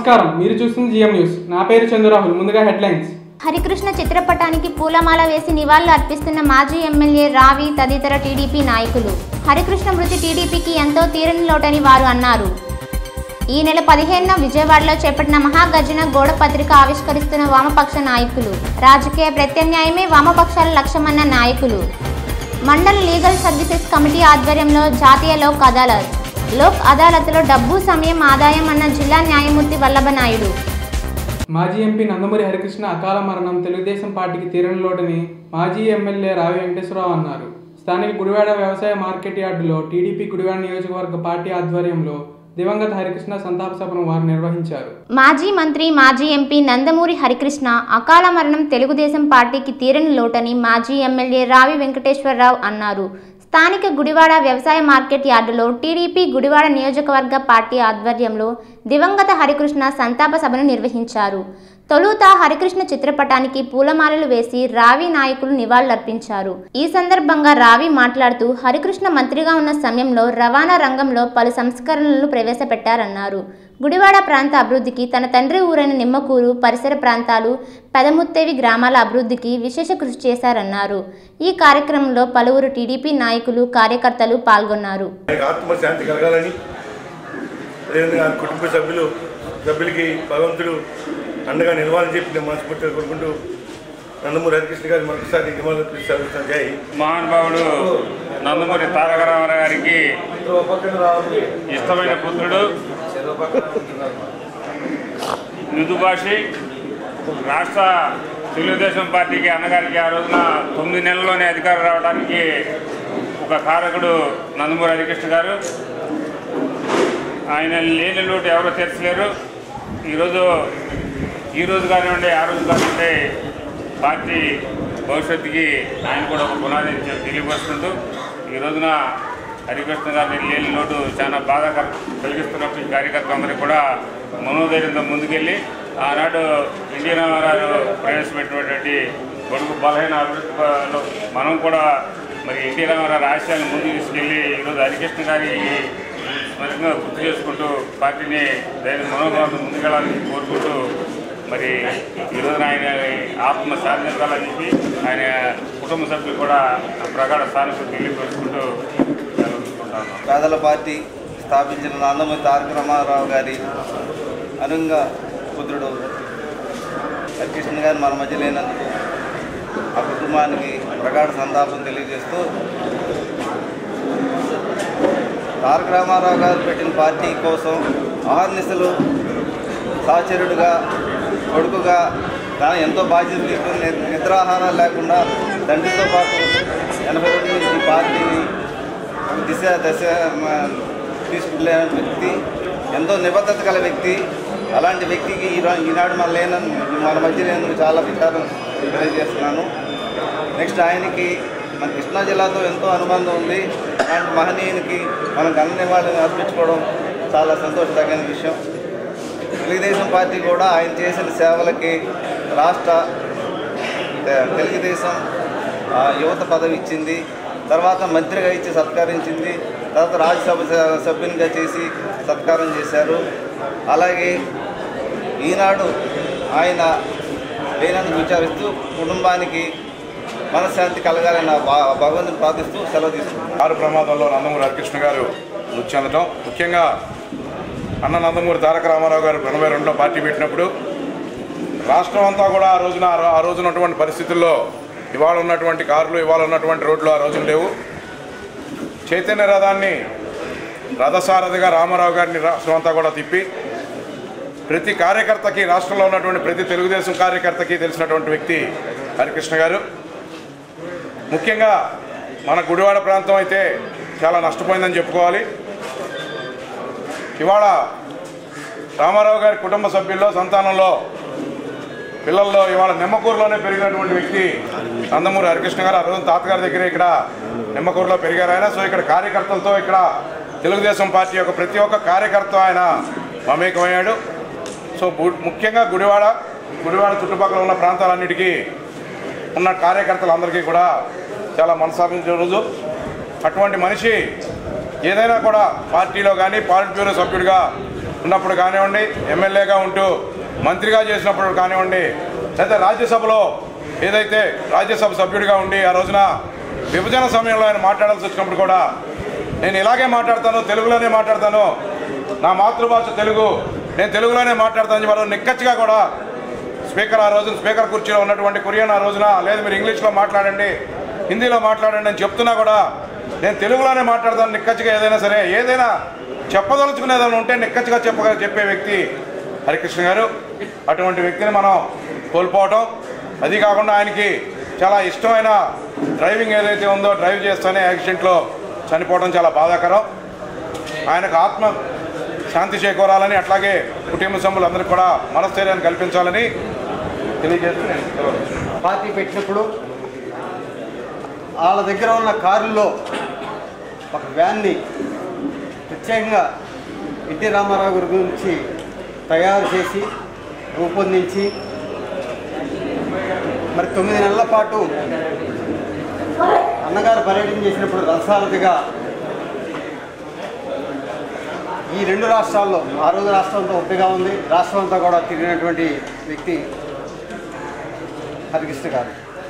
నమస్కారం మీరు చూస్తుంది జిఎం న్యూస్ నా పేరు చంద్రరాహుల్ ముందుగా హెడ్లైన్స్ హరికృష్ణ చిత్రపటానికి పూలమాల వేసి నివాళులు అర్పిస్తున్న మాజీ ఎమ్మెల్యే రావి తదితర టీడీపీ నాయకులు హరికృష్ణ మృతి టీడీపీకి ఎంతో తీరని లోటని వారు అన్నారు ఈ నెల పదిహేనున విజయవాడలో చేపట్టిన మహాగర్జన గోడ పత్రిక ఆవిష్కరిస్తున్న వామపక్ష నాయకులు రాజకీయ ప్రత్యామ్నాయమే వామపక్షాల లక్ష్యమన్న నాయకులు మండల లీగల్ సర్వీసెస్ కమిటీ ఆధ్వర్యంలో జాతీయ లోక్ అదాలత్ లోక్ అదాలత్లో డబ్బు సమయం ఆదాయం అన్న జిల్లా న్యాయమూర్తి వల్లభనాయుడు మాజీ ఎంపీ నందమూరి హరికృష్ణ అకాల మరణం తెలుగుదేశం పార్టీకి తీరని లోటని మాజీ ఎమ్మెల్యే రావి వెంకటేశ్వరరావు అన్నారు స్థానిక గుడివాడ వ్యవసాయ మార్కెట్ యార్డులో టీడీపీ గుడివాడ నియోజకవర్గ పార్టీ ఆధ్వర్యంలో దివంగత హరికృష్ణ సంతాప సభను వారు నిర్వహించారు మాజీ మంత్రి మాజీ ఎంపీ నందమూరి హరికృష్ణ అకాల మరణం తెలుగుదేశం పార్టీకి తీరని లోటని మాజీ ఎమ్మెల్యే రావి వెంకటేశ్వరరావు అన్నారు స్థానిక గుడివాడ వ్యవసాయ మార్కెట్ యార్డులో టీడీపీ గుడివాడ నియోజకవర్గ పార్టీ ఆధ్వర్యంలో దివంగత హరికృష్ణ సంతాప సభను నిర్వహించారు తొలుత హరికృష్ణ చిత్రపటానికి పూలమాలలు వేసి రావి నాయకులు నివాళులర్పించారు ఈ సందర్భంగా రావి మాట్లాడుతూ హరికృష్ణ మంత్రిగా ఉన్న సమయంలో రవాణా రంగంలో పలు సంస్కరణలను ప్రవేశపెట్టారన్నారు గుడివాడ ప్రాంత అభివృద్ధికి తన తండ్రి ఊరైన నిమ్మకూరు పరిసర ప్రాంతాలు పెదముత్తేవి గ్రామాల అభివృద్ధికి విశేష కృషి చేశారన్నారు ఈ కార్యక్రమంలో పలువురు టీడీపీ నాయకులు కార్యకర్తలు పాల్గొన్నారు ఆయనకు ఆత్మశాంతి కలగాలని అదేవిధంగా ఆయన కుటుంబ సభ్యులు సభ్యులకి భగవంతుడు అండగా నిలవాలని చెప్పి నేను మనస్ఫూర్తిగా కోరుకుంటూ నందమూరి హరికృష్ణ గారి మరొకసారి నివాళులు సెలవుస్తాను జై మహానుభావుడు నందమూరి తారక రామారావు గారికి ఇష్టమైన పుత్రుడు మృదుభాషి రాష్ట్ర తెలుగుదేశం పార్టీకి అన్నగారికి ఆ రోజున తొమ్మిది నెలల్లోనే అధికారం రావడానికి ఒక కారకుడు నందమూరి హరికృష్ణ గారు ఆయన లేని లోటు ఎవరో తీర్చలేరు ఈరోజు ఈ రోజు కానివ్వండి ఆ రోజు కానివ్వండి పార్టీ భవిష్యత్తుకి ఆయన కూడా ఒక పునాది అని చెప్పి తెలియపరుస్తుంటూ ఈ రోజున హరికృష్ణ గారిని లేని లోటు చాలా బాధ కలిగిస్తున్నప్పుడు ఈ కార్యకర్తలందరికీ కూడా మనోధైర్యంతో ముందుకెళ్ళి ఆనాడు ఎన్టీ రామారావు ప్రవేశపెట్టినటువంటి కొడుకు బలహీన అభివృద్ధిలో మనం కూడా మరి ఎన్టీ రామారావు ఆశయాన్ని ముందుకు తీసుకెళ్ళి ఈరోజు హరికృష్ణ గారి స్మరణగా గుర్తు చేసుకుంటూ పార్టీని ధైర్య మనోభావం ముందుకెళ్ళాలని కోరుకుంటూ మరి ఈరోజు ఆయన ఆత్మ సాధించాలని చెప్పి ఆయన కుటుంబ సభ్యులు కూడా ప్రగాఢ స్థానికులు తెలియపరుచుకుంటూ జరుగుతుంటాను పేదల పార్టీ స్థాపించిన నందమూరి తారక రామారావు గారి అనుంగ పుత్రుడు హరికృష్ణ గారు మన మధ్య లేనందుకు ఆ కుటుంబానికి ప్రగాఢ సంతాపం తెలియజేస్తూ తారక రామారావు గారు పెట్టిన పార్టీ కోసం ఆహర్నిశలు సహచరుడుగా కొడుకుగా తాను ఎంతో బాధ్యత తీసుకుని ని- నిద్రాహారాలు లేకుండా తండ్రితో పాటు ఎనభై రెండు నుంచి ఈ పార్టీని ఒక దిశ దశ మ- తీసుకునే వ్యక్తి ఎంతో నిబద్ధత గల వ్యక్తి అలాంటి వ్యక్తికి ఈరో- ఈనాడు మన లేన మన మధ్య లేనందుకు చాలా విచారం తెలియజేస్తున్నాను నెక్స్ట్ ఆయనకి మన కృష్ణా జిల్లాతో ఎంతో అనుబంధం ఉంది అలాంటి మహనీయునికి మనం ఘన నివాళులు అర్పించుకోవడం చాలా సంతోషదగిన విషయం తెలుగుదేశం పార్టీ కూడా ఆయన చేసిన సేవలకి రాష్ట్ర తె- తెలుగుదేశం ఆ, యువత పదవి ఇచ్చింది తర్వాత మంత్రిగా ఇచ్చి సత్కరించింది తర్వాత రాజ్యసభ స- సభ్యునిగా చేసి సత్కారం చేశారు అలాగే ఈనాడు ఆయన లేనందుకు విచారిస్తూ కుటుంబానికి మనశ్శాంతి కలగాలని నా భా- భగవంతుని ప్రార్థిస్తూ సెలవు తీసుకుంటున్నాను కారు ప్రమాదంలో నందమూరి హరికృష్ణ గారు మృతి చెందడం ముఖ్యంగా అన్న నందమూరి తారక రామారావు గారు ఎనభై రెండులో పార్టీ పెట్టినప్పుడు రాష్ట్రం అంతా కూడా ఆ రోజున ఆ రో- ఆ రోజున ఉన్నటువంటి పరిస్థితుల్లో ఇవాళ ఉన్నటువంటి కార్లు ఇవాళ ఉన్నటువంటి రోడ్లు ఆ రోజున లేవు చైతన్య రథాన్ని రథసారథిగా రామారావు గారిని రాష్ట్రం అంతా కూడా తిప్పి ప్రతి కార్యకర్తకి రాష్ట్రంలో ఉన్నటువంటి ప్రతి తెలుగుదేశం కార్యకర్తకి తెలిసినటువంటి వ్యక్తి హరికృష్ణ గారు ముఖ్యంగా మన గుడివాడ ప్రాంతం అయితే చాలా నష్టపోయిందని చెప్పుకోవాలి ఇవాళ రామారావు గారి కుటుంబ సభ్యుల్లో సంతానంలో పిల్లల్లో ఇవాళ నిమ్మకూరులోనే పెరిగినటువంటి వ్యక్తి నందమూరి హరికృష్ణ గారు ఆ రోజు తాతగారి దగ్గరే ఇక్కడ నిమ్మకూరులో పెరిగారు ఆయన సో ఇక్కడ కార్యకర్తలతో ఇక్కడ తెలుగుదేశం పార్టీ యొక్క ప్రతి ఒక్క కార్యకర్త ఆయన మమేకమయ్యాడు సో గు- ముఖ్యంగా గుడివాడ గుడివాడ చుట్టుపక్కల ఉన్న ప్రాంతాలన్నిటికీ ఉన్న కార్యకర్తలందరికీ కూడా చాలా మనసాపించే రోజు అటువంటి మనిషి ఏదైనా కూడా పార్టీలో కానీ పాలిట్ బ్యూరో సభ్యుడిగా ఉన్నప్పుడు కానివ్వండి ఎమ్మెల్యేగా ఉంటూ మంత్రిగా చేసినప్పుడు కానివ్వండి లేదా రాజ్యసభలో ఏదైతే రాజ్యసభ సభ్యుడిగా ఉండి ఆ రోజున విభజన సమయంలో ఆయన మాట్లాడాల్సి వచ్చినప్పుడు కూడా నేను ఇలాగే మాట్లాడతాను తెలుగులోనే మాట్లాడతాను నా మాతృభాష తెలుగు నేను తెలుగులోనే మాట్లాడతాను అని చెప్పి నిక్కచ్చిగా కూడా స్పీకర్ ఆ రోజున స్పీకర్ కుర్చీలో ఉన్నటువంటి కురియన్ ఆ రోజున లేదు మీరు ఇంగ్లీష్లో మాట్లాడండి హిందీలో మాట్లాడండి అని చెప్తున్నా కూడా నేను తెలుగులోనే మాట్లాడతాను నిక్కచ్చిగా ఏదైనా సరే ఏదైనా చెప్పదలుచుకునే ఏదైనా ఉంటే నిక్కచ్చిగా చెప్పగ చెప్పే వ్యక్తి హరికృష్ణ గారు అటువంటి వ్యక్తిని మనం కోల్పోవటం అది కాకుండా ఆయనకి చాలా ఇష్టమైన డ్రైవింగ్ ఏదైతే ఉందో డ్రైవ్ చేస్తూనే యాక్సిడెంట్లో చనిపోవడం చాలా బాధాకరం ఆయనకు ఆత్మ శాంతి చేకూరాలని అట్లాగే కుటుంబ సభ్యులందరికీ కూడా మనస్థైర్యాన్ని కల్పించాలని తెలియజేస్తూ నేను సెలవు తీసుకుంటున్నాను. పార్టీ పెట్టినప్పుడు వాళ్ళ దగ్గర ఉన్న కారుల్లో ఒక వ్యాన్ని ప్రత్యేకంగా ఎన్టీ రామారావు గారి గురించి తయారు చేసి రూపొందించి మరి తొమ్మిది నెలల పాటు అన్నగారు పర్యటన చేసినప్పుడు రథసారథిగా ఈ రెండు రాష్ట్రాల్లో ఆ రోజు రాష్ట్రంతో ఒప్పిగా ఉంది రాష్ట్రం అంతా కూడా తిరిగినటువంటి వ్యక్తి హరికృష్ణ గారు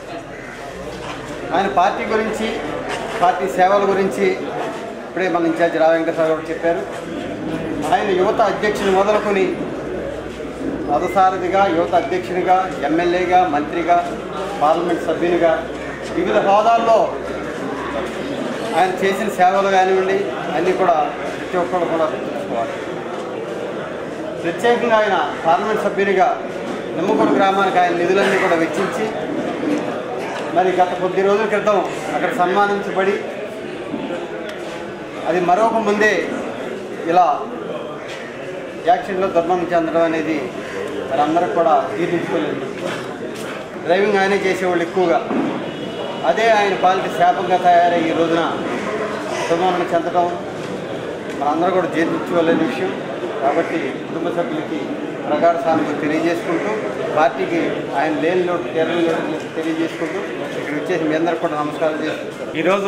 ఆయన పార్టీ గురించి పార్టీ సేవల గురించి ఇప్పుడే మన ఇన్ఛార్జి రావు వెంకటేశ్వర గారు చెప్పారు ఆయన యువత అధ్యక్షుని మొదలుకొని రథసారథిగా యువత అధ్యక్షునిగా ఎమ్మెల్యేగా మంత్రిగా పార్లమెంట్ సభ్యునిగా వివిధ హోదాల్లో ఆయన చేసిన సేవలు కానివ్వండి అన్నీ కూడా ప్రతి ఒక్కరు కూడా తెలుసుకోవాలి ప్రత్యేకంగా ఆయన పార్లమెంట్ సభ్యునిగా నిమ్మకూరు గ్రామానికి ఆయన నిధులన్నీ కూడా వెచ్చించి మరి గత కొద్ది రోజుల క్రితం అక్కడ సన్మానించబడి అది మరొక ముందే ఇలా యాక్సిడెంట్లో దుర్మరణం చెందడం అనేది మరి అందరికి కూడా జీర్ణించుకోలేదు డ్రైవింగ్ ఆయనే చేసేవాళ్ళు ఎక్కువగా అదే ఆయన పాలిటి శాపంగా తయారై ఈ రోజున దుర్మరణం చెందడం మనందరూ కూడా జీర్ణించుకోలేని విషయం కాబట్టి కుటుంబ సభ్యులకి ప్రగాఢ సానుభూతి తెలియజేసుకుంటూ పార్టీకి ఆయన లేని లోటు తీరని లోటు తెలియజేసుకుంటూ ఇక్కడ వచ్చేసి మీ అందరికి కూడా నమస్కారం చేసుకుంటారు ఈరోజు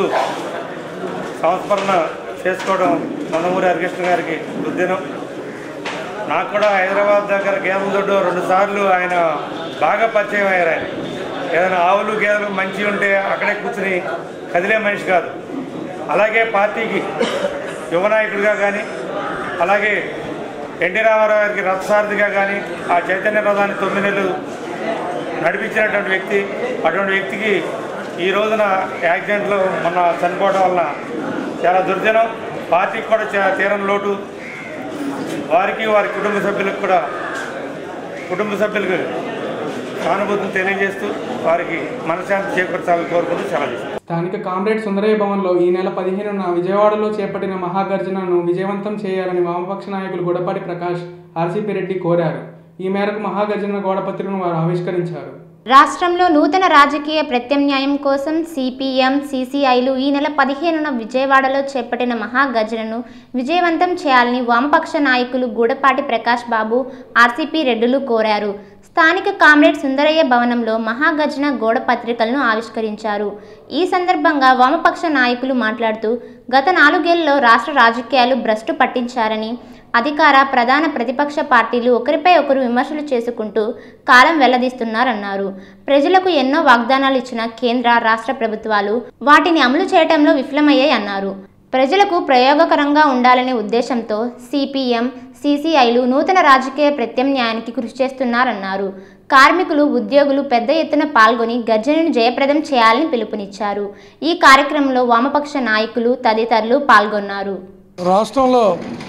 సంస్మరణ చేసుకోవడం నందమూరి హరికృష్ణ గారికి దుర్దినం నాకు కూడా హైదరాబాద్ దగ్గర గేదెల దొడ్డు రెండు సార్లు ఆయన బాగా పరిచయం అయ్యారు ఆయన ఏదైనా ఆవులు గేదెలు మంచి ఉంటే అక్కడే కూర్చుని కదిలే మనిషి కాదు అలాగే పార్టీకి యువ నాయకుడిగా కానీ అలాగే ఎన్టీ రామారావు గారికి రథసారథిగా కానీ ఆ చైతన్య రథాన్ని తొమ్మిది నెలలు నడిపించినటువంటి వ్యక్తి అటువంటి వ్యక్తికి ఈ రోజున యాక్సిడెంట్లో మొన్న చనిపోవడం వలన చాలా దుర్జనం పార్టీకి కూడా చా- తీరని లోటు వారికి వారి కుటుంబ సభ్యులకు కూడా కుటుంబ సభ్యులకు సానుభూతిని తెలియజేస్తూ వారికి మనశ్శాంతి చేకూర్చాలని కోరుకుంటూ సెలవు తీసుకుంటాను. స్థానిక కామ్రేడ్ సుందరయ్య భవన్లో ఈ నెల పదిహేనున విజయవాడలో చేపట్టిన మహాగర్జనను విజయవంతం చేయాలని వామపక్ష నాయకులు గొడపాటి ప్రకాష్ ఆర్సీపీ రెడ్డి కోరారు ఈ మేరకు మహాగర్జన గోడపత్రికను వారు ఆవిష్కరించారు రాష్ట్రంలో నూతన రాజకీయ ప్రత్యామ్నాయం కోసం సిపిఎం సిసిఐలు ఈ నెల పదిహేనున విజయవాడలో చేపట్టిన మహాగర్జనను విజయవంతం చేయాలని వామపక్ష నాయకులు గూడపాటి ప్రకాష్ బాబు ఆర్సీపీ రెడ్డులు కోరారు స్థానిక కామ్రేడ్ సుందరయ్య భవనంలో మహాగర్జన గోడ పత్రికలను ఆవిష్కరించారు ఈ సందర్భంగా వామపక్ష నాయకులు మాట్లాడుతూ గత నాలుగేళ్లలో రాష్ట్ర రాజకీయాలు భ్రష్టు పట్టించారని అధికార ప్రధాన ప్రతిపక్ష పార్టీలు ఒకరిపై ఒకరు విమర్శలు చేసుకుంటూ కాలం వెల్లదీస్తున్నారన్నారు ప్రజలకు ఎన్నో వాగ్దానాలు ఇచ్చిన కేంద్ర రాష్ట్ర ప్రభుత్వాలు వాటిని అమలు చేయటంలో విఫలమయ్యాయి అన్నారు ప్రజలకు ప్రయోగకరంగా ఉండాలనే ఉద్దేశంతో సిపిఎం సిసిఐలు నూతన రాజకీయ ప్రత్యామ్నాయానికి కృషి చేస్తున్నారన్నారు కార్మికులు ఉద్యోగులు పెద్ద ఎత్తున పాల్గొని గర్జనను జయప్రదం చేయాలని పిలుపునిచ్చారు ఈ కార్యక్రమంలో వామపక్ష నాయకులు తదితరులు పాల్గొన్నారు రాష్ట్రంలో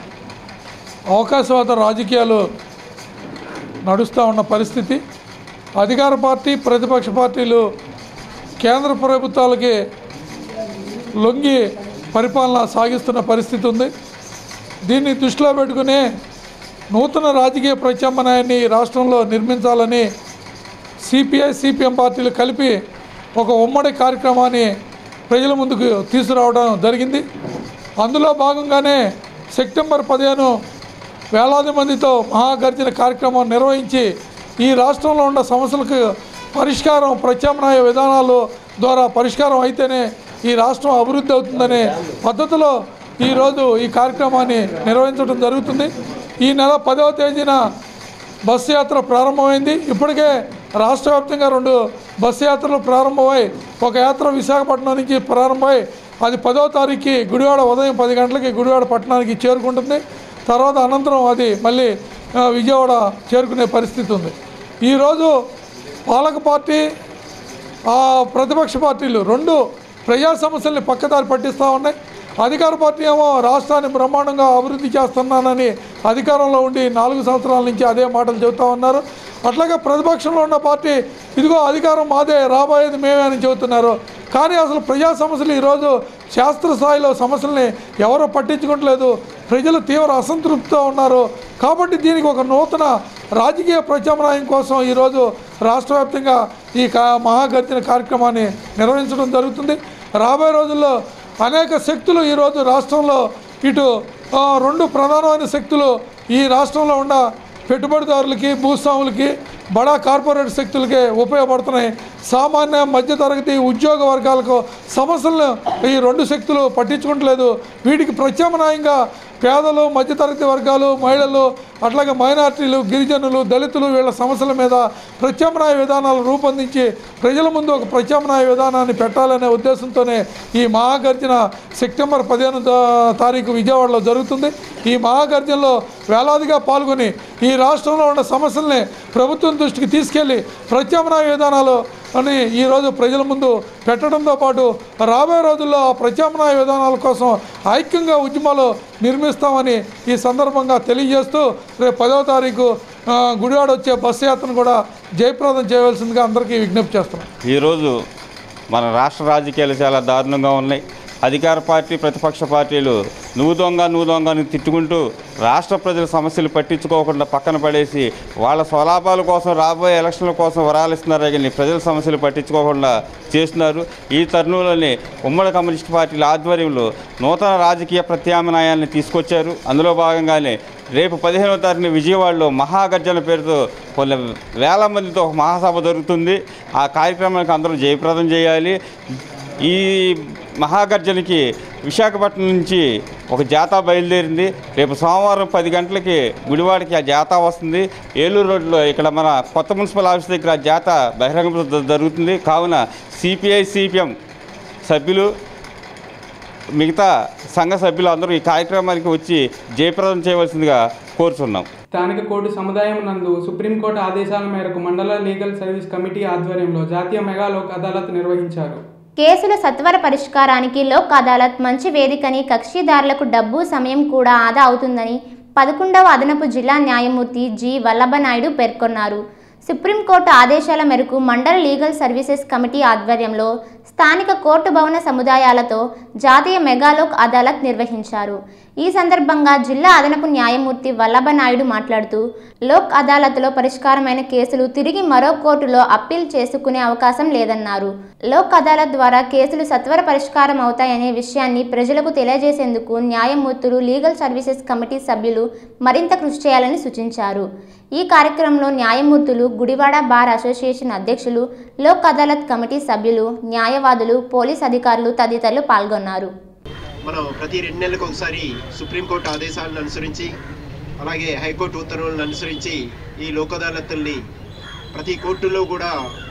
అవకాశవాద రాజకీయాలు నడుస్తూ ఉన్న పరిస్థితి అధికార పార్టీ ప్రతిపక్ష పార్టీలు కేంద్ర ప్రభుత్వాలకి లొంగి పరిపాలన సాగిస్తున్న పరిస్థితి ఉంది దీన్ని దృష్టిలో పెట్టుకుని నూతన రాజకీయ ప్రత్యామ్నాయాన్ని ఈ రాష్ట్రంలో నిర్మించాలని సిపిఐ సిపిఎం పార్టీలు కలిపి ఒక ఉమ్మడి కార్యక్రమాన్ని ప్రజల ముందుకు తీసుకురావడం జరిగింది అందులో భాగంగానే సెప్టెంబర్ పదిహేను వేలాది మందితో మహాగర్జన కార్యక్రమం నిర్వహించి ఈ రాష్ట్రంలో ఉన్న సమస్యలకు పరిష్కారం ప్రత్యామ్నాయ విధానాలు ద్వారా పరిష్కారం అయితేనే ఈ రాష్ట్రం అభివృద్ధి అవుతుందనే పద్ధతిలో ఈరోజు ఈ కార్యక్రమాన్ని నిర్వహించడం జరుగుతుంది ఈ నెల పదవ తేదీన బస్సు యాత్ర ప్రారంభమైంది ఇప్పటికే రాష్ట్ర వ్యాప్తంగా రెండు బస్సు యాత్రలు ప్రారంభమై ఒక యాత్ర విశాఖపట్నం నుంచి ప్రారంభమై అది పదవ తారీఖుకి గుడివాడ ఉదయం పది గంటలకి గుడివాడ పట్టణానికి చేరుకుంటుంది తర్వాత అనంతరం అది మళ్ళీ ఆ, విజయవాడ చేరుకునే పరిస్థితి ఉంది ఈరోజు పాలక పార్టీ ఆ ప్రతిపక్ష పార్టీలు రెండు ప్రజా సమస్యల్ని పక్కదారి పట్టిస్తూ ఉన్నాయి అధికార పార్టీ ఏమో రాష్ట్రాన్ని బ్రహ్మాండంగా అభివృద్ధి చేస్తున్నానని అధికారంలో ఉండి నాలుగు సంవత్సరాల నుంచి అదే మాటలు చెబుతూ ఉన్నారు అట్లాగే ప్రతిపక్షంలో ఉన్న పార్టీ ఇదిగో అధికారం మాదే రాబోయేది మేమే అని చెబుతున్నారు కానీ అసలు ప్రజా సమస్యలు ఈరోజు శాస్త్రస్థాయిలో సమస్యల్ని ఎవరో పట్టించుకోవట్లేదు ప్రజలు తీవ్ర అసంతృప్తితో ఉన్నారు కాబట్టి దీనికి ఒక నూతన రాజకీయ ప్రత్యామ్నాయం కోసం ఈరోజు రాష్ట్ర వ్యాప్తంగా ఈ కా మహాగర్జన కార్యక్రమాన్ని నిర్వహించడం జరుగుతుంది రాబోయే రోజుల్లో అనేక శక్తులు ఈరోజు రాష్ట్రంలో ఇటు ఆ, రెండు ప్రధానమైన శక్తులు ఈ రాష్ట్రంలో ఉన్న పెట్టుబడిదారులకి భూస్వాములకి బడా కార్పొరేట్ శక్తులకి ఉపయోగపడుతున్నాయి సామాన్య మధ్యతరగతి ఉద్యోగ వర్గాలకు సమస్యలను ఈ రెండు శక్తులు పట్టించుకోవట్లేదు వీటికి ప్రత్యామ్నాయంగా పేదలు మధ్యతరగతి వర్గాలు మహిళలు అట్లాగే మైనార్టీలు గిరిజనులు దళితులు వీళ్ళ సమస్యల మీద ప్రత్యామ్నాయ విధానాలు రూపొందించి ప్రజల ముందు ఒక ప్రత్యామ్నాయ విధానాన్ని పెట్టాలనే ఉద్దేశంతోనే ఈ మహాగర్జన సెప్టెంబర్ పదిహేను తా- తారీఖు విజయవాడలో జరుగుతుంది ఈ మహాగర్జనలో వేలాదిగా పాల్గొని ఈ రాష్ట్రంలో ఉన్న సమస్యల్ని ప్రభుత్వం దృష్టికి తీసుకెళ్లి ప్రత్యామ్నాయ విధానాలు అని ఈరోజు ప్రజల ముందు పెట్టడంతో పాటు రాబోయే రోజుల్లో ఆ ప్రత్యామ్నాయ విధానాల కోసం ఐక్యంగా ఉద్యమాలు నిర్మిస్తామని ఈ సందర్భంగా తెలియజేస్తూ రేపు పదవ తారీఖు ఆ, గుడివాడ వచ్చే బస్సు యాత్రను కూడా జయప్రదం చేయవలసిందిగా అందరికీ విజ్ఞప్తి చేస్తున్నాం ఈరోజు మన రాష్ట్ర రాజకీయాలు చాలా దారుణంగా ఉన్నాయి అధికార పార్టీ ప్రతిపక్ష పార్టీలు నువ్వు దొంగ నువ్వు దొంగ అని తిట్టుకుంటూ రాష్ట్ర ప్రజల సమస్యలు పట్టించుకోకుండా పక్కన పడేసి వాళ్ళ స్వలాభాల కోసం రాబోయే ఎలక్షన్ల కోసం వరాలిస్తున్నారే కానీ ప్రజల సమస్యలు పట్టించుకోకుండా చేస్తున్నారు ఈ తరుణంలోనే ఉమ్మడి కమ్యూనిస్ట్ పార్టీల ఆధ్వర్యంలో నూతన రాజకీయ ప్రత్యామ్నాయాన్ని తీసుకొచ్చారు అందులో భాగంగానే రేపు పదిహేనవ తారీఖున విజయవాడలో మహాగర్జన పేరుతో కొన్ని వేల మందితో ఒక మహాసభ జరుగుతుంది ఆ కార్యక్రమానికి అందరూ జయప్రదం చేయాలి ఈ మహాగర్జనకి విశాఖపట్నం నుంచి ఒక జాతా బయలుదేరింది రేపు సోమవారం పది గంటలకి గుడివాడకి ఆ జాతా వస్తుంది ఏలూరు రోడ్లో ఇక్కడ మన కొత్త మున్సిపల్ ఆఫీస్ దగ్గర ఆ జాతా బహిరంగ జ- జరుగుతుంది కావున సిపిఐ సిపిఎం సభ్యులు మిగతా సంఘ సభ్యులు అందరూ ఈ కార్యక్రమానికి వచ్చి జయప్రదం చేయవలసిందిగా కోరుచున్నాం స్థానిక కోర్టు సముదాయం నందు సుప్రీంకోర్టు ఆదేశాల మేరకు మండల లీగల్ సర్వీస్ కమిటీ ఆధ్వర్యంలో జాతీయ మెగా లోక్ అదాలత్ నిర్వహించారు కేసుల సత్వర పరిష్కారానికి లోక్ అదాలత్ మంచి వేదికని కక్షిదారులకు డబ్బు సమయం కూడా ఆదా అవుతుందని పదకొండవ అదనపు జిల్లా న్యాయమూర్తి జి వల్లభనాయుడు పేర్కొన్నారు సుప్రీంకోర్టు ఆదేశాల మేరకు మండల లీగల్ సర్వీసెస్ కమిటీ ఆధ్వర్యంలో స్థానిక కోర్టు భవన సముదాయాలతో జాతీయ మెగాలోక్ అదాలత్ నిర్వహించారు ఈ సందర్భంగా జిల్లా అదనపు న్యాయమూర్తి వల్లభనాయుడు మాట్లాడుతూ లోక్ అదాలత్లో పరిష్కారమైన కేసులు తిరిగి మరో కోర్టులో అప్పీల్ చేసుకునే అవకాశం లేదన్నారు లోక్ అదాలత్ ద్వారా కేసులు సత్వర పరిష్కారం అవుతాయనే విషయాన్ని ప్రజలకు తెలియజేసేందుకు న్యాయమూర్తులు లీగల్ సర్వీసెస్ కమిటీ సభ్యులు మరింత కృషి చేయాలని సూచించారు ఈ కార్యక్రమంలో న్యాయమూర్తులు గుడివాడ బార్ అసోసియేషన్ అధ్యక్షులు లోక్ అదాలత్ కమిటీ సభ్యులు న్యాయవాదులు పోలీస్ అధికారులు తదితరులు పాల్గొన్నారు మనం ప్రతి రెండు నెలలకు ఒకసారి సుప్రీంకోర్టు ఆదేశాలను అనుసరించి అలాగే హైకోర్టు ఉత్తర్వులను అనుసరించి ఈ లోక్ అదాలత్తుల్ని ప్రతి కోర్టులో కూడా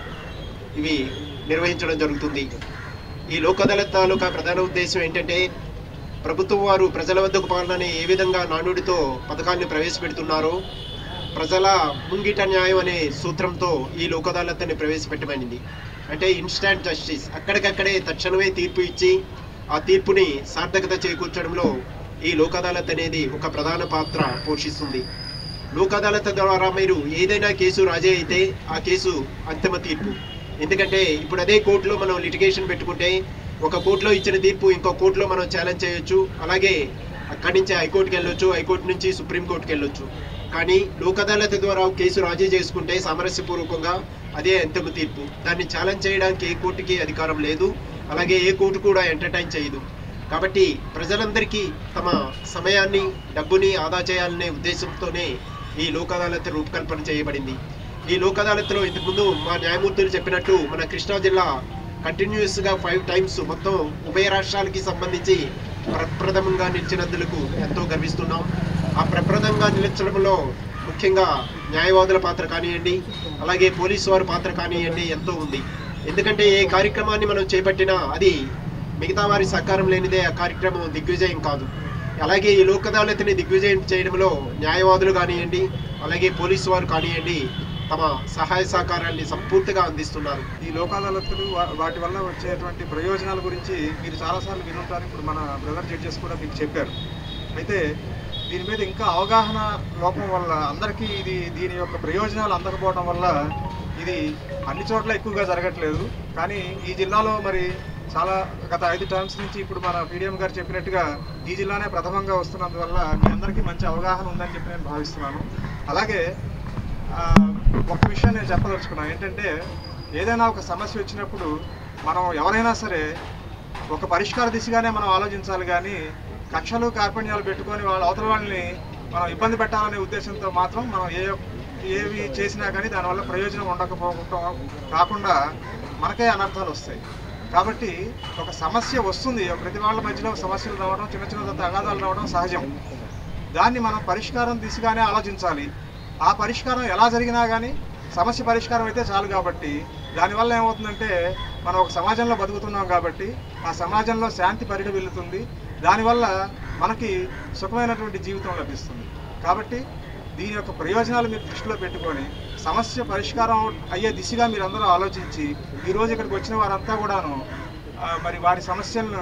ఇవి నిర్వహించడం జరుగుతుంది ఈ లోక్ అదాలత్ తాలూకా ప్రధాన ఉద్దేశం ఏంటంటే ప్రభుత్వం వారు ప్రజల వద్దకు పాలనని ఏ విధంగా నానుడితో పథకాన్ని ప్రవేశపెడుతున్నారో ప్రజల ముంగిట న్యాయం అనే సూత్రంతో ఈ లోక్ అదాలత్ని ప్రవేశపెట్టమైంది అంటే ఇన్స్టాంట్ జస్టిస్ అక్కడికక్కడే తక్షణమే తీర్పు ఇచ్చి ఆ తీర్పుని సార్థకత చేకూర్చడంలో ఈ లోక్ అదాలత్ అనేది ఒక ప్రధాన పాత్ర పోషిస్తుంది లోక్ అదాలత్ ద్వారా మీరు ఏదైనా కేసు రాజీ అయితే ఆ కేసు అంతిమ తీర్పు ఎందుకంటే ఇప్పుడు అదే కోర్టులో మనం లిటిగేషన్ పెట్టుకుంటే ఒక కోర్టులో ఇచ్చిన తీర్పు ఇంకో కోర్టులో మనం ఛాలెంజ్ చేయొచ్చు అలాగే అక్కడి నుంచి హైకోర్టుకి వెళ్ళొచ్చు హైకోర్టు నుంచి సుప్రీంకోర్టుకి వెళ్ళొచ్చు కానీ లోక్ అదాలత్ ద్వారా ఒక కేసు రాజీ చేసుకుంటే సామరస్యపూర్వకంగా అదే అంతిమ తీర్పు దాన్ని ఛాలెంజ్ చేయడానికి ఏ కోర్టుకి అధికారం లేదు అలాగే ఏ కోర్టు కూడా ఎంటర్టైన్ చేయదు కాబట్టి ప్రజలందరికీ తమ సమయాన్ని డబ్బుని ఆదా చేయాలనే ఉద్దేశంతోనే ఈ లోక్ అదాలత్ రూపకల్పన చేయబడింది ఈ లోక్ అదాలత్లో ఇంతకుముందు మా న్యాయమూర్తులు చెప్పినట్టు మన కృష్ణా జిల్లా కంటిన్యూస్ గా ఫైవ్ టైమ్స్ మొత్తం ఉభయ రాష్ట్రాలకి సంబంధించి ప్రప్రథమంగా నిలిచినందులకు ఎంతో గర్విస్తున్నాం ఆ ప్రప్రదంగా నిలిచడంలో ముఖ్యంగా న్యాయవాదుల పాత్ర కానివ్వండి అలాగే పోలీసు వారి పాత్ర కానివ్వండి ఎంతో ఉంది ఎందుకంటే ఏ కార్యక్రమాన్ని మనం చేపట్టినా అది మిగతా వారి సహకారం లేనిదే ఆ కార్యక్రమం దిగ్విజయం కాదు అలాగే ఈ లోక్ అదాలత్ని దిగ్విజయం చేయడంలో న్యాయవాదులు కానివ్వండి అలాగే పోలీసు వారు కానివ్వండి తమ సహాయ సహకారాన్ని సంపూర్తిగా అందిస్తున్నారు ఈ లోక్ అదాలత్లు వా- వాటి వల్ల వచ్చేటువంటి ప్రయోజనాల గురించి మీరు చాలాసార్లు వినుంటారు ఇప్పుడు మన బ్రదర్ జడ్జెస్ కూడా మీకు చెప్పారు అయితే దీని మీద ఇంకా అవగాహన లోపం వల్ల అందరికీ ఇది దీని యొక్క ప్రయోజనాలు అందకపోవడం వల్ల ఇది అన్ని చోట్ల ఎక్కువగా జరగట్లేదు కానీ ఈ జిల్లాలో మరి చాలా గత ఐదు టర్మ్స్ నుంచి ఇప్పుడు మన పీడిఎం గారు చెప్పినట్టుగా ఈ జిల్లానే ప్రథమంగా వస్తున్నందువల్ల మీ అందరికీ మంచి అవగాహన ఉందని చెప్పి నేను భావిస్తున్నాను అలాగే ఆ, ఒక విషయం నేను చెప్పదలుచుకున్నాను ఏంటంటే ఏదైనా ఒక సమస్య వచ్చినప్పుడు మనం ఎవరైనా సరే ఒక పరిష్కార దిశగానే మనం ఆలోచించాలి కానీ కక్షలు కార్పణ్యాలు పెట్టుకొని వాళ్ళ అవతల వాళ్ళని మనం ఇబ్బంది పెట్టాలనే ఉద్దేశంతో మాత్రం మనం ఏ ఏవి చేసినా కానీ దానివల్ల ప్రయోజనం ఉండకపోవడం కాకుండా మనకే అనర్థాలు వస్తాయి కాబట్టి ఒక సమస్య వస్తుంది ప్రతి వాళ్ళ మధ్యలో సమస్యలు రావడం చిన్న చిన్న తగాదాలు రావడం సహజం దాన్ని మనం పరిష్కారం దిశగానే ఆలోచించాలి ఆ పరిష్కారం ఎలా జరిగినా కానీ సమస్య పరిష్కారం అయితే చాలు కాబట్టి దానివల్ల ఏమవుతుందంటే మనం ఒక సమాజంలో బతుకుతున్నాం కాబట్టి ఆ సమాజంలో శాంతి పరిడవిల్లుతుంది దానివల్ల మనకి సుఖమైనటువంటి జీవితం లభిస్తుంది కాబట్టి దీని యొక్క ప్రయోజనాలు మీరు దృష్టిలో పెట్టుకొని సమస్య పరిష్కారం అయ్యే దిశగా మీరు అందరూ ఆలోచించి ఈరోజు ఇక్కడికి వచ్చిన వారంతా కూడాను ఆ, మరి వారి సమస్యలను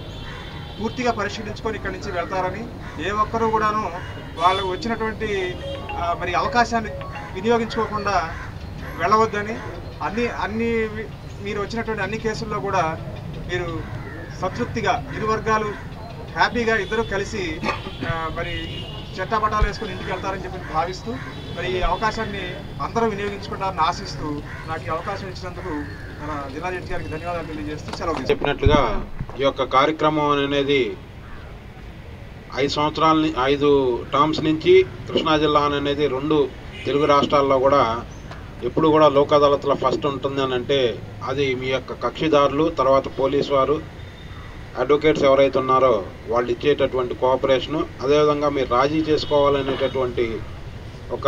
పూర్తిగా పరిశీలించుకొని ఇక్కడి నుంచి వెళ్తారని ఏ ఒక్కరూ కూడాను వాళ్ళకు వచ్చినటువంటి ఆ, మరి అవకాశాన్ని వినియోగించుకోకుండా వెళ్ళవద్దని అన్ని అన్ని వి- మీరు వచ్చినటువంటి అన్ని కేసుల్లో కూడా మీరు సంతృప్తిగా ఇరు వర్గాలు హ్యాపీగా ఇద్దరు కలిసి ఆ, మరి చట్టపటాలు వేసుకొని ఇంటికి వెళ్తారని చెప్పి భావిస్తూ మరి ఈ అవకాశాన్ని అందరూ వినియోగించుకుంటారని ఆశిస్తూ నాకు ఈ అవకాశం ఇచ్చినందుకు మన జిల్లా జడ్జి గారికి ధన్యవాదాలు తెలియజేస్తూ సెలవు తీసుకుంటాను. చెప్పినట్లుగా ఈ యొక్క కార్యక్రమం అనేది ఐదు సంవత్సరాల ని- ఐదు టర్మ్స్ నుంచి కృష్ణా జిల్లా అనేది రెండు తెలుగు రాష్ట్రాల్లో కూడా ఎప్పుడు కూడా లోక్ అదాలత్లో ఫస్ట్ ఉంటుంది అని అంటే అది మీ యొక్క కక్షిదారులు తర్వాత పోలీసు వారు అడ్వకేట్స్ ఎవరైతే ఉన్నారో వాళ్ళు ఇచ్చేటటువంటి కోఆపరేషను అదేవిధంగా మీరు రాజీ చేసుకోవాలనేటటువంటి ఒక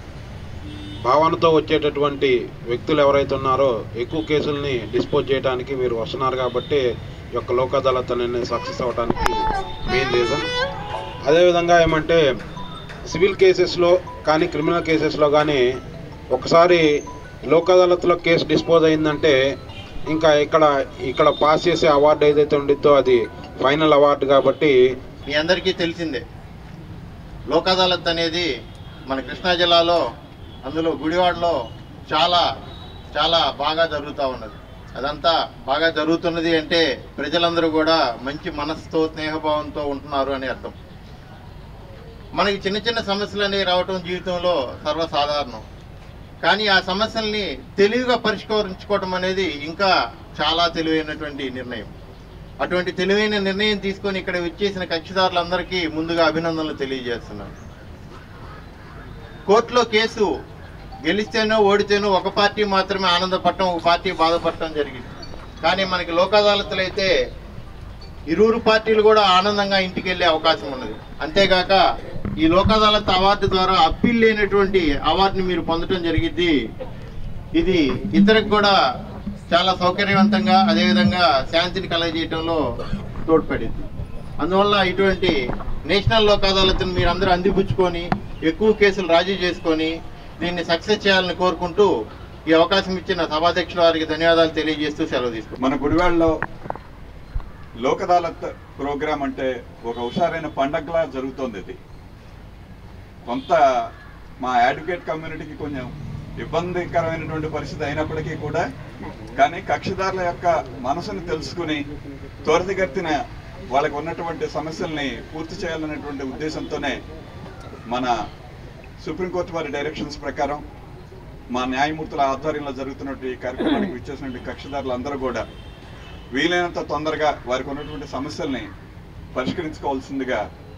భావనతో వచ్చేటటువంటి వ్యక్తులు ఎవరైతే ఉన్నారో ఎక్కువ కేసుల్ని డిస్పోజ్ చేయడానికి మీరు వస్తున్నారు కాబట్టి ఈ యొక్క లోక్ అదాలత్ అనేది సక్సెస్ అవ్వడానికి మెయిన్ రీజన్ అదేవిధంగా ఏమంటే సివిల్ కేసెస్లో కానీ క్రిమినల్ కేసెస్లో కానీ ఒకసారి లోక్ అదాలత్లో కేసు డిస్పోజ్ అయిందంటే ఇంకా ఇక్కడ ఇక్కడ పాస్ చేసే అవార్డు ఏదైతే ఉండిద్దో అది ఫైనల్ అవార్డు కాబట్టి మీ అందరికీ తెలిసిందే లోక్ అదాలత్ అనేది మన కృష్ణా జిల్లాలో అందులో గుడివాడలో చాలా చాలా బాగా జరుగుతూ ఉన్నది అదంతా బాగా జరుగుతున్నది అంటే ప్రజలందరూ కూడా మంచి మనసుతో స్నేహభావంతో ఉంటున్నారు అని అర్థం మనకి చిన్న చిన్న సమస్యలు అనేవి రావటం జీవితంలో సర్వసాధారణం కానీ ఆ సమస్యల్ని తెలివిగా పరిష్కరించుకోవడం అనేది ఇంకా చాలా తెలివైనటువంటి నిర్ణయం అటువంటి తెలివైన నిర్ణయం తీసుకొని ఇక్కడ వచ్చేసిన కక్షిదారులందరికీ ముందుగా అభినందనలు తెలియజేస్తున్నాను కోర్టులో కేసు గెలిస్తేనో ఓడితేనో ఒక పార్టీ మాత్రమే ఆనందపడటం ఒక పార్టీ బాధపడటం జరిగింది కానీ మనకి లోక్ అదాలత్లు అయితే ఇరువురు పార్టీలు కూడా ఆనందంగా ఇంటికి వెళ్ళే అవకాశం ఉన్నది అంతేగాక ఈ లోక్ అదాలత్ అవార్డు ద్వారా అప్పీల్ లేనటువంటి అవార్డుని మీరు పొందడం జరిగింది ఇది ఇతరికి కూడా చాలా సౌకర్యవంతంగా అదేవిధంగా శాంతిని కలగజేయడంలో తోడ్పడింది అందువల్ల ఇటువంటి నేషనల్ లోక్ అదాలత్ని మీరు అందరూ అందిపుచ్చుకొని ఎక్కువ కేసులు రాజీ చేసుకొని దీన్ని సక్సెస్ చేయాలని కోరుకుంటూ ఈ అవకాశం ఇచ్చిన సభాధ్యక్షుల వారికి ధన్యవాదాలు తెలియజేస్తూ సెలవు తీసుకుంటాను మన గుడివాడలో లోక్ అదాలత్ ప్రోగ్రామ్ అంటే ఒక హుషారైన పండగలా జరుగుతోంది ఇది కొంత మా అడ్వకేట్ కమ్యూనిటీకి కొంచెం ఇబ్బందికరమైనటువంటి పరిస్థితి అయినప్పటికీ కూడా కానీ కక్షిదారుల యొక్క మనసును తెలుసుకుని త్వరితగతిన వాళ్ళకు ఉన్నటువంటి సమస్యల్ని పూర్తి చేయాలనేటువంటి ఉద్దేశంతోనే మన సుప్రీంకోర్టు వారి డైరెక్షన్స్ ప్రకారం మా న్యాయమూర్తుల ఆధ్వర్యంలో జరుగుతున్నటువంటి ఈ కార్యక్రమానికి విచ్చేసినటువంటి కక్షిదారులు అందరూ కూడా వీలైనంత తొందరగా వారికి ఉన్నటువంటి సమస్యల్ని పరిష్కరించుకోవాల్సిందిగా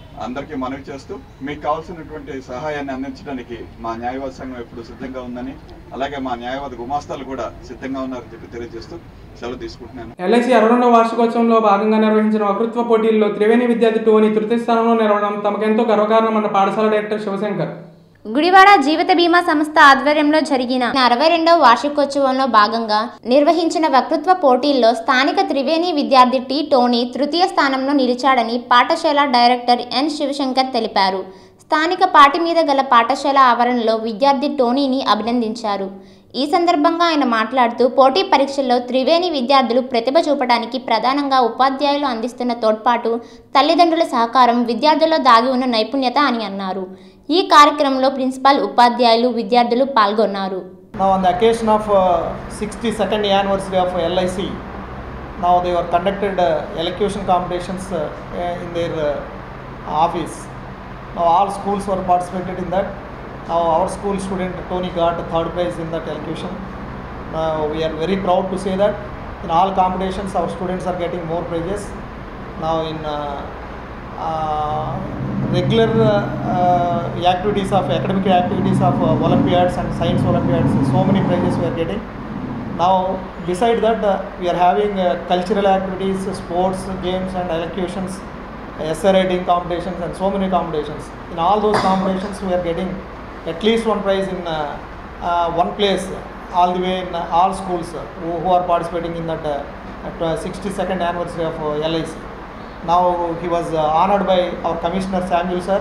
అందరికీ మనవి చేస్తూ మీకు కావాల్సినటువంటి సహాయాన్ని అందించడానికి మా న్యాయవాద సంఘం ఎప్పుడు సిద్ధంగా ఉందని అలాగే మా న్యాయవాద గుమాస్తాలు కూడా సిద్ధంగా ఉన్నారని చెప్పి తెలియజేస్తూ సెలవు తీసుకుంటున్నాను ఎల్ఐసి అరవై రెండవ వార్షికోత్సవంలో భాగంగా నిర్వహించిన వకృత్వ పోటీల్లో త్రివేణి విద్యార్థి టోని తృతీయ స్థానంలో నిలవడం తమకెంతో గర్వకారణమన్న పాఠశాల డైరెక్టర్ శివశంకర్ గుడివాడ జీవిత బీమా సంస్థ ఆధ్వర్యంలో జరిగిన అరవై రెండవ వార్షికోత్సవంలో భాగంగా నిర్వహించిన వక్తృత్వ పోటీల్లో స్థానిక త్రివేణి విద్యార్థి టి టోనీ తృతీయ స్థానంలో నిలిచాడని పాఠశాల డైరెక్టర్ ఎన్ శివశంకర్ తెలిపారు స్థానిక పాటి మీద గల పాఠశాల ఆవరణలో విద్యార్థి టోనీని అభినందించారు ఈ సందర్భంగా ఆయన మాట్లాడుతూ పోటీ పరీక్షల్లో త్రివేణి విద్యార్థులు ప్రతిభ చూపడానికి ప్రధానంగా ఉపాధ్యాయులు అందిస్తున్న తోడ్పాటు తల్లిదండ్రుల సహకారం విద్యార్థుల్లో దాగి ఉన్న నైపుణ్యత అని అన్నారు ఈ కార్యక్రమంలో ప్రిన్సిపాల్ ఉపాధ్యాయులు విద్యార్థులు పాల్గొన్నారు Now, on the occasion of uh, 62nd anniversary of LIC, now they were conducted uh, elocution competitions uh, in their uh, office. Now, all schools were participated in that. Now, our school student Tony got third prize in that elocution. Now, we are very proud to say that in all competitions, our students are getting more prizes. Now, in uh, uh, regular uh, activities of academic activities of uh, Olympiads and science Olympiads, so many prizes we are getting. Now, beside that, uh, we are having uh, cultural activities, sports, games, and elocutions, essay writing competitions, and so many competitions. In all those competitions, we are getting at least one prize in uh, uh, one place, all the way in uh, all schools uh, who, who are participating in that uh, at, uh, 62nd anniversary of uh, LIC. Now he was uh, honored by our Commissioner Samuel sir.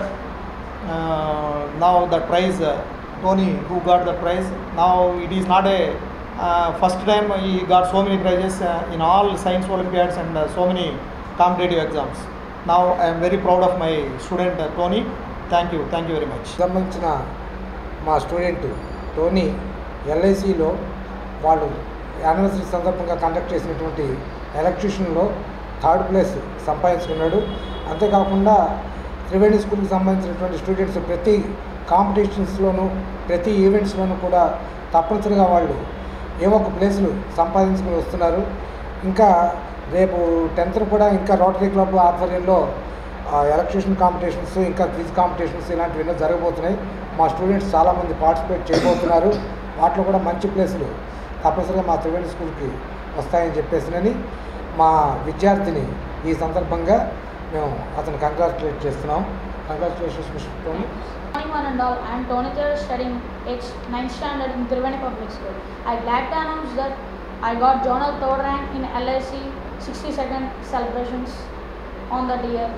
Uh, now the prize, uh, Tony, who got the prize. Now it is not a uh, first time he got so many prizes uh, in all science Olympiads and uh, so many competitive exams. Now I am very proud of my student uh, Tony. Thank you, thank you very much. సంబంధించిన మా student Tony ఎల్ఐసిలో వాళ్ళు anniversary సందర్భంగా conduct చేసినటువంటి ఎలక్ట్రిషన్లో third place సంపాదించుకున్నాడు అంతేకాకుండా త్రివేణి స్కూల్కి సంబంధించినటువంటి students ప్రతి కాంపిటీషన్స్లోనూ ప్రతి ఈవెంట్స్లోనూ కూడా తప్పనిసరిగా వాళ్ళు ఏవో ఒక ప్లేసులు సంపాదించుకుని వస్తున్నారు ఇంకా రేపు టెన్త్ కూడా ఇంకా రోటరీ క్లబ్ ఆధ్వర్యంలో ఎలక్ట్రిషన్ కాంపిటీషన్స్ ఇంకా క్విజ్ కాంపిటీషన్స్ ఇలాంటివి ఎన్నో జరగబోతున్నాయి మా స్టూడెంట్స్ చాలామంది పార్టిసిపేట్ చేయబోతున్నారు వాటిలో కూడా మంచి ప్లేసులు తప్పనిసరిగా మా త్రివేణి స్కూల్కి వస్తాయని చెప్పేసినని మా విద్యార్థిని ఈ సందర్భంగా మేము అతను కంగ్రాచులేట్ చేస్తున్నాం congratulations mister Tony Morning one and all, I am Tony Theodore studying H 9th standard in Triveni Public School. I glad to announce that I got journal third rank in LIC 62nd celebrations on that year.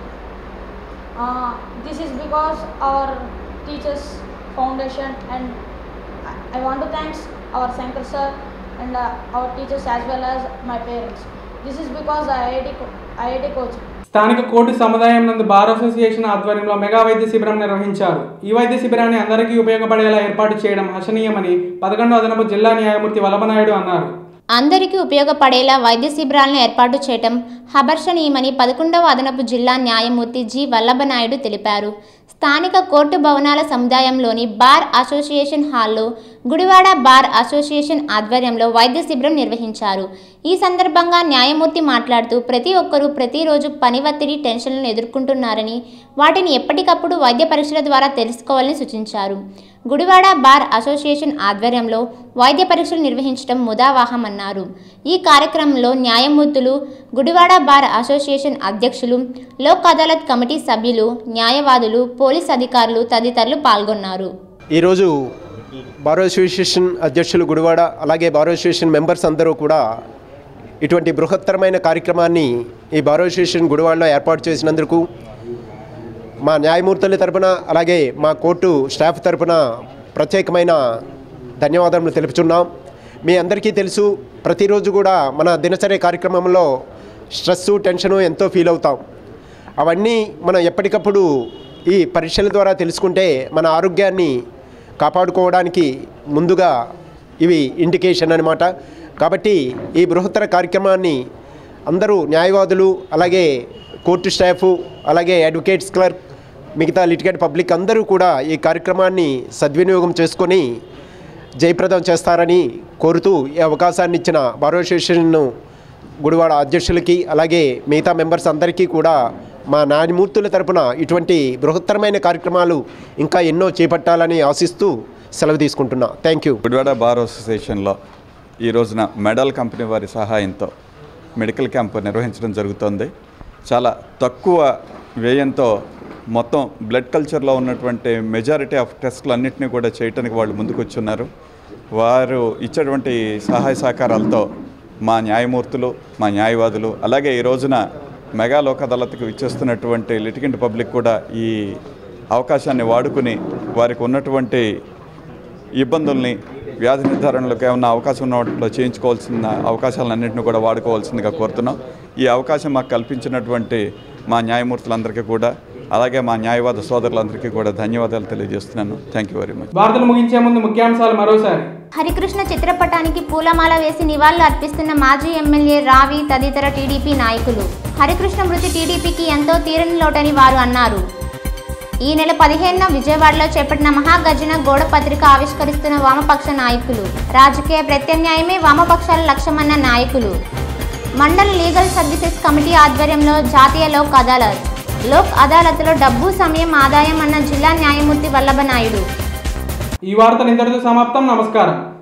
Uh, this is because our teachers foundation and I- I want to thanks our Shankar sir and uh, our teachers as well as my parents. This is because I IIT, co- IIT coaching. స్థానిక court సముదాయం నందు bar association ఆధ్వర్యంలో mega వైద్య శిబిరం నిర్వహించారు ఈ వైద్య శిబిరాన్ని అందరికీ ఉపయోగపడేలా ఏర్పాటు చేయడం హర్షణీయమని పదకొండో అదనపు జిల్లా న్యాయమూర్తి వల్లభనాయుడు అన్నారు అందరికీ ఉపయోగపడేలా వైద్య శిబిరాలను ఏర్పాటు చేయటం హర్షణీయమని పదకొండవ అదనపు జిల్లా న్యాయమూర్తి జి వల్లభనాయుడు తెలిపారు స్థానిక కోర్టు భవనాల సముదాయంలోని బార్ అసోసియేషన్ హాల్లో గుడివాడ బార్ అసోసియేషన్ ఆధ్వర్యంలో వైద్య శిబిరం నిర్వహించారు ఈ సందర్భంగా న్యాయమూర్తి మాట్లాడుతూ ప్రతి ఒక్కరూ ప్రతిరోజు పని ఒత్తిడి టెన్షన్లను ఎదుర్కొంటున్నారని వాటిని ఎప్పటికప్పుడు వైద్య పరీక్షల ద్వారా తెలుసుకోవాలని సూచించారు గుడివాడ బార్ అసోసియేషన్ ఆధ్వర్యంలో వైద్య పరీక్షలు నిర్వహించడం ముదావాహమన్నారు ఈ కార్యక్రమంలో న్యాయమూర్తులు గుడివాడ బార్ అసోసియేషన్ అధ్యక్షులు లోక్ అదాలత్ కమిటీ సభ్యులు న్యాయవాదులు పోలీస్ అధికారులు తదితరులు పాల్గొన్నారు ఈరోజు బారో అసోసియేషన్ అధ్యక్షులు గుడివాడ అలాగే బారో అసోసియేషన్ మెంబర్స్ అందరూ కూడా ఇటువంటి బృహత్తరమైన కార్యక్రమాన్ని ఈ బారో అసోసియేషన్ గుడివాడలో ఏర్పాటు చేసినందుకు మా న్యాయమూర్తుల తరపున అలాగే మా కోర్టు స్టాఫ్ తరపున ప్రత్యేకమైన ధన్యవాదములు తెలుపుచున్నాం మీ అందరికీ తెలుసు ప్రతిరోజు కూడా మన దినచర్య కార్యక్రమంలో స్ట్రెస్ టెన్షను ఎంతో ఫీల్ అవుతాం అవన్నీ మనం ఎప్పటికప్పుడు ఈ పరీక్షల ద్వారా తెలుసుకుంటే మన ఆరోగ్యాన్ని కాపాడుకోవడానికి ముందుగా ఇవి ఇండికేషన్ అనమాట కాబట్టి ఈ బృహత్తర కార్యక్రమాన్ని అందరూ న్యాయవాదులు అలాగే కోర్టు స్టాఫు అలాగే అడ్వకేట్స్ క్లర్క్ మిగతా లిటిగేట్ పబ్లిక్ అందరూ కూడా ఈ కార్యక్రమాన్ని సద్వినియోగం చేసుకొని జయప్రదం చేస్తారని కోరుతూ ఈ అవకాశాన్ని ఇచ్చిన బారో అసోసియేషన్ గుడివాడ అధ్యక్షులకి అలాగే మిగతా మెంబర్స్ అందరికీ కూడా మా న్యాయమూర్తుల తరపున ఇటువంటి బృహత్తరమైన కార్యక్రమాలు ఇంకా ఎన్నో చేపట్టాలని ఆశిస్తూ సెలవు తీసుకుంటున్నా థ్యాంక్ యూ గుడివాడ బార్ అసోసియేషన్లో ఈ రోజున మెడల్ కంపెనీ వారి సహాయంతో మెడికల్ క్యాంప్ నిర్వహించడం జరుగుతోంది చాలా తక్కువ వ్యయంతో మొత్తం బ్లడ్ కల్చర్లో ఉన్నటువంటి మెజారిటీ ఆఫ్ టెస్టులు అన్నింటినీ కూడా చేయడానికి వాళ్ళు ముందుకొచ్చున్నారు వారు ఇచ్చేటువంటి సహాయ సహకారాలతో మా న్యాయమూర్తులు మా న్యాయవాదులు అలాగే ఈ రోజున మెగా లోక్ అదాలత్కు ఇచ్చేస్తున్నటువంటి లిటిగెంట్ పబ్లిక్ కూడా ఈ అవకాశాన్ని వాడుకుని వారికి ఉన్నటువంటి ఇబ్బందుల్ని వ్యాధి నిర్ధారణలకు ఏమన్నా అవకాశం ఉన్న వాటిలో చేయించుకోవాల్సిన అవకాశాలన్నింటినీ కూడా వాడుకోవాల్సిందిగా కోరుతున్నాం ఈ అవకాశం మాకు కల్పించినటువంటి మా న్యాయమూర్తులందరికీ కూడా అలాగే మా న్యాయవాద సోదరులందరికీ కూడా ధన్యవాదాలు తెలియజేస్తున్నాను థ్యాంక్ యూ వెరీ మచ్ వార్తలు ముగించే ముందు ముఖ్యాంశాలు మరోసారి హరికృష్ణ చిత్రపటానికి పూలమాల వేసి నివాళులు అర్పిస్తున్న మాజీ ఎమ్మెల్యే రావి తదితర టీడీపీ నాయకులు హరికృష్ణ మృతి టీడీపీకి ఎంతో తీరని లోటని వారు అన్నారు ఈ నెల పదిహేనున విజయవాడలో చేపట్టిన మహాగర్జన గోడ పత్రిక ఆవిష్కరిస్తున్న వామపక్ష నాయకులు రాజకీయ ప్రత్యామ్నాయమే వామపక్షాల లక్ష్యమన్న నాయకులు మండల లీగల్ సర్వీసెస్ కమిటీ ఆధ్వర్యంలో జాతీయ లోక్ అదాలత్ లోక్ అదాలత్లో డబ్బు సమయం ఆదాయం అన్న జిల్లా న్యాయమూర్తి వల్లభనాయుడు ఈ వార్తలు ఇంతటితో సమాప్తం నమస్కారం